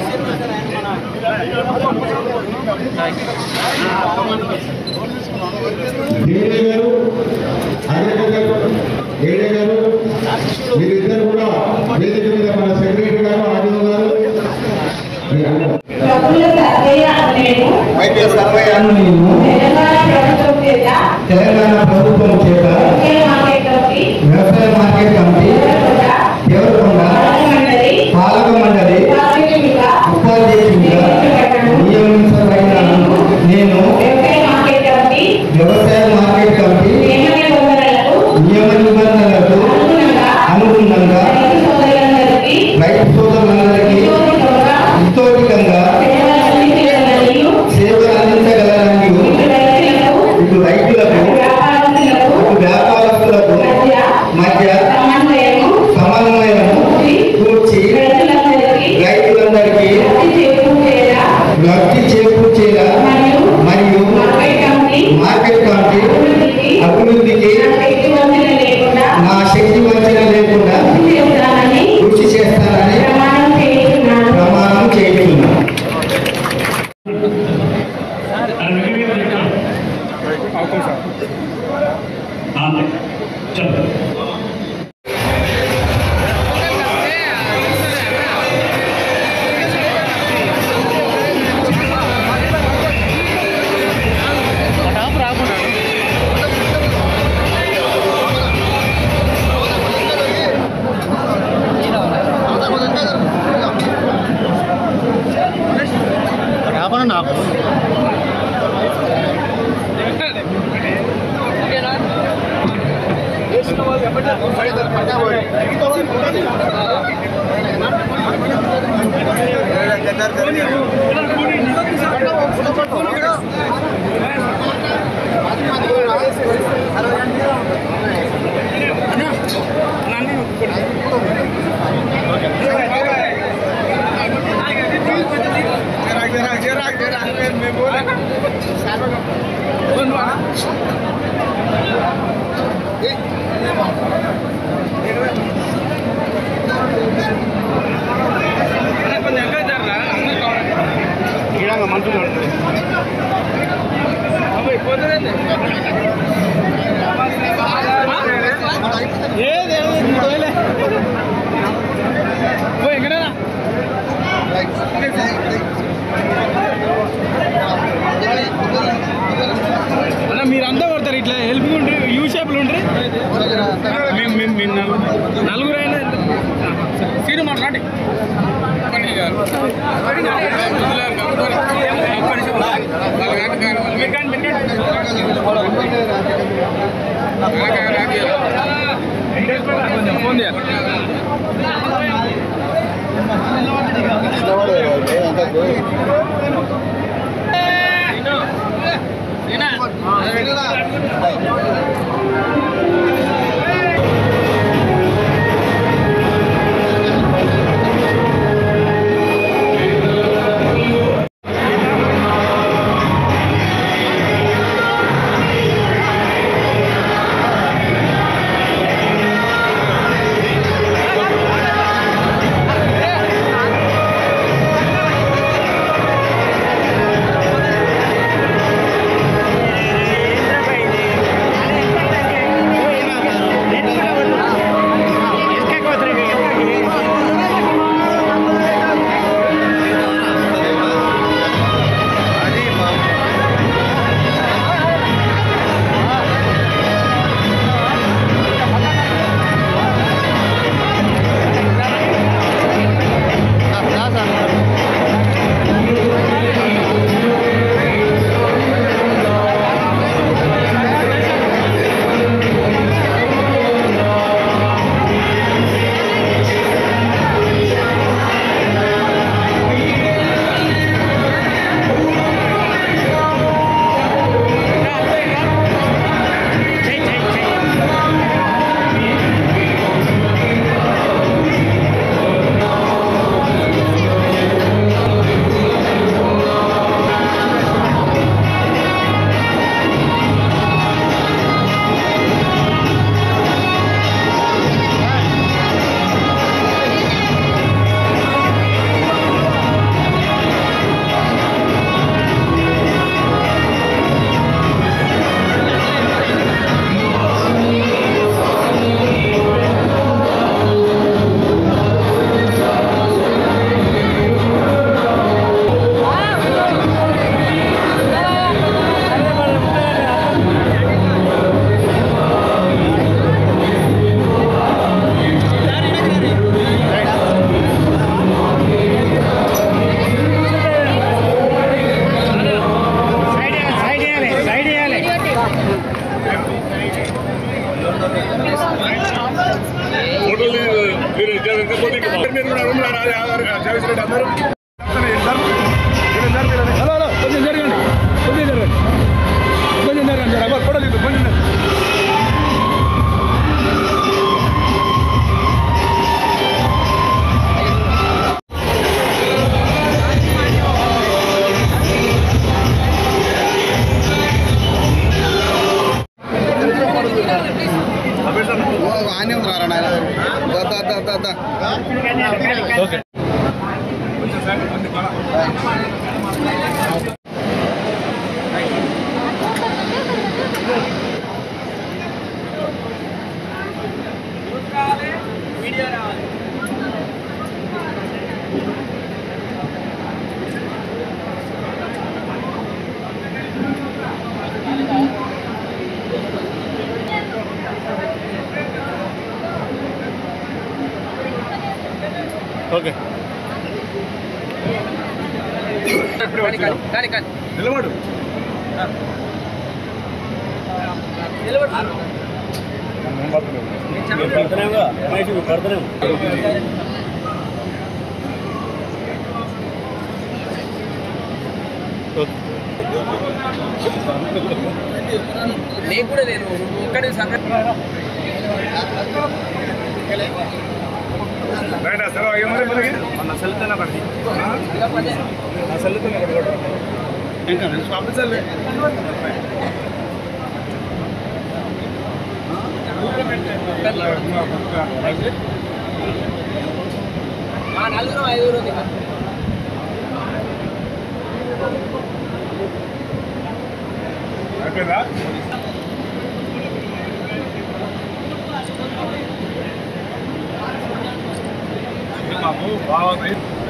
ఏడే గారు అదేవిధంగా ఏడే గారు మీరిద్దరు కూడా వేదిక మీద మన సెక్రటరీ గారు ఆడియో గారు ప్రభుల సర్వయ్య నేను సర్వయాను నేను తెలంగాణ ప్రభుత్వం తెలంగాణ ప్రభుత్వం చేత చేత ఒకే మార్కెట్లోకి వ్యవసాయ మార్కెట్ కమిటీ కూడా దేవరకొండ మండలి పాలక మండలి ఉపాధ్యక్షుడిగా ఉపాధ్యక్షుడిగా నియమించబడిన నేను వ్యవసాయ మార్కెట్ కమిటీ వ్యవసాయ మార్కెట్ కమిటీ నియమ నిబంధనలకు నియమ నిబంధనలకు అనుగుణంగా అనుగుణంగా రైతు సోదరులందరికీ రైతు సోదరులందరికీ విస్తృతంగా హితోధికంగా సేవలు అందించగలననియు సేవలు అందించగలరని ఇటు రైతులకు ఇటు రైతులకు వ్యాపారస్తులకు ఇటు వ్యాపారస్తులకు మధ్య మధ్య సమన్వయము సమన్వయము కూర్చి రైతులందరికీ రైతులందరికీ లబ్ధి చేకూర్చేలా లబ్ధి చేకూర్చేలా మరియు మరియు మార్కెట్ కమిటీ మార్కెట్ కమిటీ అభివృద్ధికి అభివృద్ధికి నాకు ఎటువంటి లేకుండా నా శక్తి వంచన లేకుండా కృషి చేస్తానని కృషి చేస్తానని ప్రమాణం చేస్తున్నాను ప్రమాణం చేస్తున్నాను అన్న మీరంతా కొడతారు ఇట్లా హెల్ప్ ఉండ్రి యూ షేప్లు ఉండ్రి మేము మేము మేము నలుగురు నలుగురు అయినా సీను మాట్లాడి ఫోన్ చేయాలి Thank హలో హలో కొంచెం జరగండి కొంచెం జరగండి కొంచెం జరగండి జర అబ్బా ఫోటో తీద్దాం కొంచెం జరగండి ఆనే ఉన్నారా నాయన దా, దా, దా, దా, దా. ఓకే ఓకే నిలబడు నేను కూడా నేను ఒక్కడే సంగతి మా నలుగురు ఐదుగురు దిగా బాగుంది